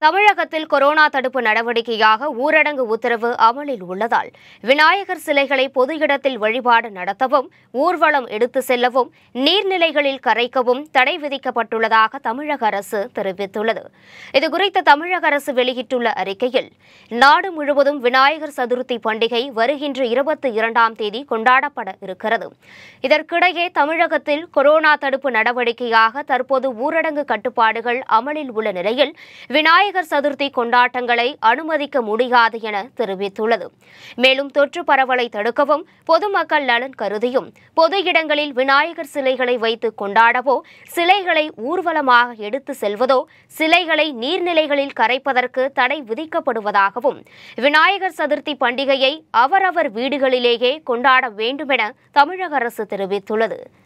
தமிழகத்தில் கொரோனா தடுப்பு நடவடிக்கையாக ஊரடங்கு உத்தரவு அமலில் உள்ளதால் விநாயகர் சிலைகளை பொது இடத்தில் வழிபாடு நடத்தவும் ஊர்வலம் எடுத்து செல்லவும் நீர்நிலைகளில் கரைக்கவும் தடை விதிக்கப்பட்டுள்ளதாக தமிழக அரசு தெரிவித்துள்ளது இதுகுறித்து தமிழக அரசு வெளியிட்டுள்ள அறிக்கையில் நாடு முழுவதும் விநாயகர் சதுர்த்தி பண்டிகை வருகின்ற இருபத்தி இரண்டாம் தேதி கொண்டாடப்பட இருக்கிறது இதற்கிடையே தமிழகத்தில் கொரோனா தடுப்பு நடவடிக்கையாக தற்போது ஊரடங்கு கட்டுப்பாடுகள் அமலில் உள்ள நிலையில் விநாயகர் சதுர்த்தி கொண்டாட்டங்களை அனுமதிக்க முடியாது என தெரிவித்துள்ளது மேலும் தொற்று பரவலை தடுக்கவும் பொதுமக்கள் நலன் கருதியும் பொது இடங்களில் விநாயகர் சிலைகளை வைத்து கொண்டாடவோ சிலைகளை ஊர்வலமாக எடுத்து செல்வதோ சிலைகளை நீர்நிலைகளில் கரைப்பதற்கு தடை விதிக்கப்படுவதாகவும் விநாயகர் சதுர்த்தி பண்டிகையை அவரவர் வீடுகளிலேயே கொண்டாட வேண்டுமென தமிழக அரசு தெரிவித்துள்ளது